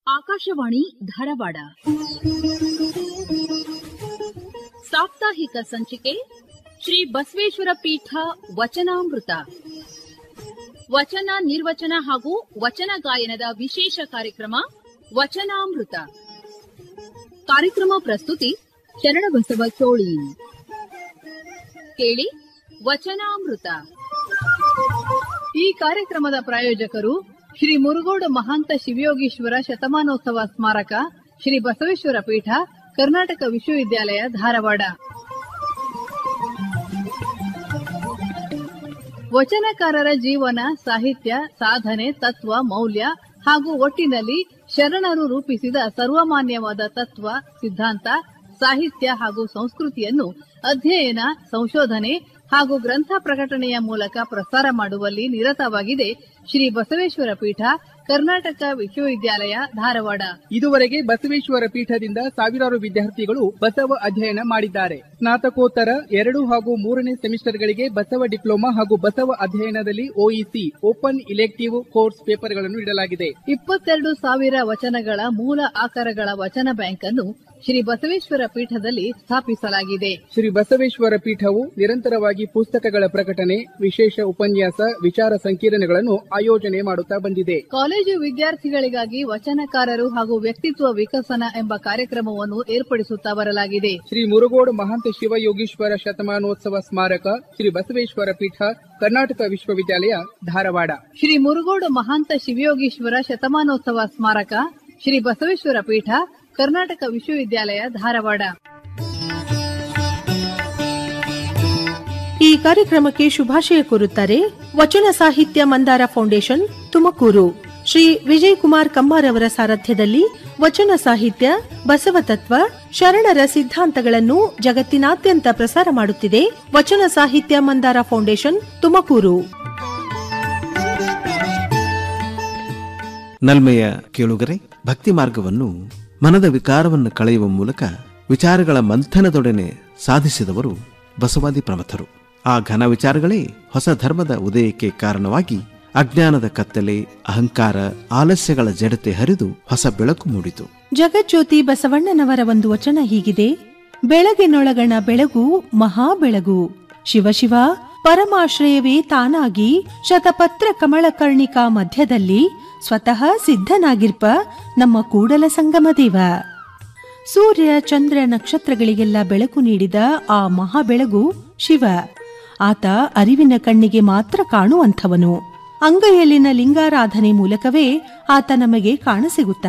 ಆಕಾಶವಾಣಿ ಧಾರವಾಡ ಸಾಪ್ತಾಹಿಕ ಸಂಚಿಕೆ ಶ್ರೀ ಬಸವೇಶ್ವರ ಪೀಠ ವಚನಾಮೃತ ವಚನ ನಿರ್ವಚನ ಹಾಗೂ ವಚನ ಗಾಯನದ ವಿಶೇಷ ಕಾರ್ಯಕ್ರಮ ವಚನಾಮೃತ ಕಾರ್ಯಕ್ರಮ ಪ್ರಸ್ತುತಿ ಶರಣಬಸವ ಚೋಳಿ ಕೇಳಿ ವಚನಾಮೃತ ಈ ಕಾರ್ಯಕ್ರಮದ ಪ್ರಾಯೋಜಕರು ಶ್ರೀ ಮುರುಗೋಡು ಮಹಾಂತ ಶಿವಯೋಗೀಶ್ವರ ಶತಮಾನೋತ್ಸವ ಸ್ಮಾರಕ ಶ್ರೀ ಬಸವೇಶ್ವರ ಪೀಠ ಕರ್ನಾಟಕ ವಿಶ್ವವಿದ್ಯಾಲಯ ಧಾರವಾಡ ವಚನಕಾರರ ಜೀವನ ಸಾಹಿತ್ಯ ಸಾಧನೆ ತತ್ವ ಮೌಲ್ಯ ಹಾಗೂ ಒಟ್ಟಿನಲ್ಲಿ ಶರಣರು ರೂಪಿಸಿದ ಸರ್ವಮಾನ್ಯವಾದ ತತ್ವ ಸಿದ್ಧಾಂತ ಸಾಹಿತ್ಯ ಹಾಗೂ ಸಂಸ್ಕೃತಿಯನ್ನು ಅಧ್ಯಯನ ಸಂಶೋಧನೆ ಹಾಗೂ ಗ್ರಂಥ ಪ್ರಕಟಣೆಯ ಮೂಲಕ ಪ್ರಸಾರ ಮಾಡುವಲ್ಲಿ ನಿರತವಾಗಿದೆ ಶ್ರೀ ಬಸವೇಶ್ವರ ಪೀಠ ಕರ್ನಾಟಕ ವಿಶ್ವವಿದ್ಯಾಲಯ ಧಾರವಾಡ ಇದುವರೆಗೆ ಬಸವೇಶ್ವರ ಪೀಠದಿಂದ ಸಾವಿರಾರು ವಿದ್ಯಾರ್ಥಿಗಳು ಬಸವ ಅಧ್ಯಯನ ಮಾಡಿದ್ದಾರೆ ಸ್ನಾತಕೋತ್ತರ ಎರಡು ಹಾಗೂ ಮೂರನೇ ಸೆಮಿಸ್ಟರ್ಗಳಿಗೆ ಬಸವ ಡಿಪ್ಲೊಮಾ ಹಾಗೂ ಬಸವ ಅಧ್ಯಯನದಲ್ಲಿ ಒಇಸಿ ಓಪನ್ ಇಲೆಕ್ಟಿವ್ ಕೋರ್ಸ್ ಪೇಪರ್ಗಳನ್ನು ನೀಡಲಾಗಿದೆ ಇಪ್ಪತ್ತೆರಡು ಸಾವಿರ ವಚನಗಳ ಮೂಲ ಆಕಾರಗಳ ವಚನ ಬ್ಯಾಂಕ್ ಅನ್ನು ಶ್ರೀ ಬಸವೇಶ್ವರ ಪೀಠದಲ್ಲಿ ಸ್ಥಾಪಿಸಲಾಗಿದೆ ಶ್ರೀ ಬಸವೇಶ್ವರ ಪೀಠವು ನಿರಂತರವಾಗಿ ಪುಸ್ತಕಗಳ ಪ್ರಕಟಣೆ ವಿಶೇಷ ಉಪನ್ಯಾಸ ವಿಚಾರ ಸಂಕಿರಣಗಳನ್ನು ಆಯೋಜನೆ ಮಾಡುತ್ತಾ ಬಂದಿದೆ ಕಾಲೇಜು ವಿದ್ಯಾರ್ಥಿಗಳಿಗಾಗಿ ವಚನಕಾರರು ಹಾಗೂ ವ್ಯಕ್ತಿತ್ವ ವಿಕಸನ ಎಂಬ ಕಾರ್ಯಕ್ರಮವನ್ನು ಏರ್ಪಡಿಸುತ್ತಾ ಬರಲಾಗಿದೆ ಶ್ರೀ ಮುರುಗೋಡು ಮಹಾಂತ ಶಿವಯೋಗೀಶ್ವರ ಶತಮಾನೋತ್ಸವ ಸ್ಮಾರಕ ಶ್ರೀ ಬಸವೇಶ್ವರ ಪೀಠ ಕರ್ನಾಟಕ ವಿಶ್ವವಿದ್ಯಾಲಯ ಧಾರವಾಡ ಶ್ರೀ ಮುರುಗೋಡು ಮಹಾಂತ ಶಿವಯೋಗೀಶ್ವರ ಶತಮಾನೋತ್ಸವ ಸ್ಮಾರಕ ಶ್ರೀ ಬಸವೇಶ್ವರ ಪೀಠ ಕರ್ನಾಟಕ ವಿಶ್ವವಿದ್ಯಾಲಯ ಧಾರವಾಡ ಈ ಕಾರ್ಯಕ್ರಮಕ್ಕೆ ಶುಭಾಶಯ ಕೋರುತ್ತಾರೆ ವಚನ ಸಾಹಿತ್ಯ ಮಂದಾರ ಫೌಂಡೇಶನ್ ತುಮಕೂರು ಶ್ರೀ ವಿಜಯ್ ಕುಮಾರ್ ಕಮ್ಮಾರ್ ಅವರ ಸಾರಥ್ಯದಲ್ಲಿ ವಚನ ಸಾಹಿತ್ಯ ಬಸವ ತತ್ವ ಶರಣರ ಸಿದ್ಧಾಂತಗಳನ್ನು ಜಗತ್ತಿನಾದ್ಯಂತ ಪ್ರಸಾರ ಮಾಡುತ್ತಿದೆ ವಚನ ಸಾಹಿತ್ಯ ಮಂದಾರ ಫೌಂಡೇಶನ್ ತುಮಕೂರು ನಲ್ಮೆಯ ಕೇಳುಗರೆ ಭಕ್ತಿ ಮಾರ್ಗವನ್ನು ಮನದ ವಿಕಾರವನ್ನು ಕಳೆಯುವ ಮೂಲಕ ವಿಚಾರಗಳ ಮಂಥನದೊಡನೆ ಸಾಧಿಸಿದವರು ಬಸವಾದಿ ಪ್ರಮಥರು ಆ ಘನ ವಿಚಾರಗಳೇ ಹೊಸ ಧರ್ಮದ ಉದಯಕ್ಕೆ ಕಾರಣವಾಗಿ ಅಜ್ಞಾನದ ಕತ್ತಲೆ ಅಹಂಕಾರ ಆಲಸ್ಯಗಳ ಜಡತೆ ಹರಿದು ಹೊಸ ಬೆಳಕು ಮೂಡಿತು ಜಗಜ್ಯೋತಿ ಬಸವಣ್ಣನವರ ಒಂದು ವಚನ ಹೀಗಿದೆ ಬೆಳಗಿನೊಳಗಣ ಬೆಳಗು ಮಹಾ ಬೆಳಗು ಶಿವಶಿವ ಪರಮಾಶ್ರಯವೇ ತಾನಾಗಿ ಶತಪತ್ರ ಕಮಲ ಕರ್ಣಿಕಾ ಮಧ್ಯದಲ್ಲಿ ಸ್ವತಃ ಸಿದ್ಧನಾಗಿರ್ಪ ನಮ್ಮ ಕೂಡಲ ಸಂಗಮ ದೇವ ಸೂರ್ಯ ಚಂದ್ರ ನಕ್ಷತ್ರಗಳಿಗೆಲ್ಲ ಬೆಳಕು ನೀಡಿದ ಆ ಮಹಾ ಬೆಳಗು ಶಿವ ಆತ ಅರಿವಿನ ಕಣ್ಣಿಗೆ ಮಾತ್ರ ಕಾಣುವಂಥವನು ಅಂಗೈಯಲ್ಲಿನ ಲಿಂಗಾರಾಧನೆ ಮೂಲಕವೇ ಆತ ನಮಗೆ ಕಾಣಸಿಗುತ್ತಾನೆ